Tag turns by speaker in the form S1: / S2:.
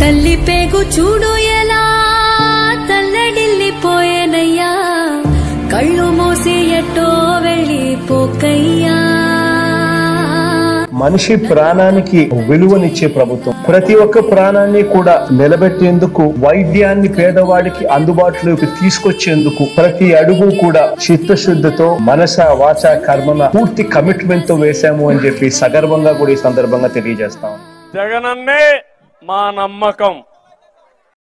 S1: తల్లి పేగు చూడు ఎలా తల్లడిల్లిపోయేనయ్యా కళ్ళు మూసి ఎట్టో వెళ్ళిపోకయ్యా
S2: మనిషి ప్రాణానికి విలువనిచ్చే ప్రభుత్వం ప్రతి ఒక్క ప్రాణాన్ని కూడా నిలబెట్టేందుకు వైద్యాన్ని పేదవాడికి అందుబాటులోకి తీసుకొచ్చేందుకు ప్రతి అడుగు కూడా చిత్తశుద్ధితో మనస వాచ కర్మన పూర్తి కమిట్మెంట్ తో వేశాము అని చెప్పి సగర్వంగా కూడా ఈ సందర్భంగా తెలియజేస్తాం
S3: జగనన్నే మా నమ్మకం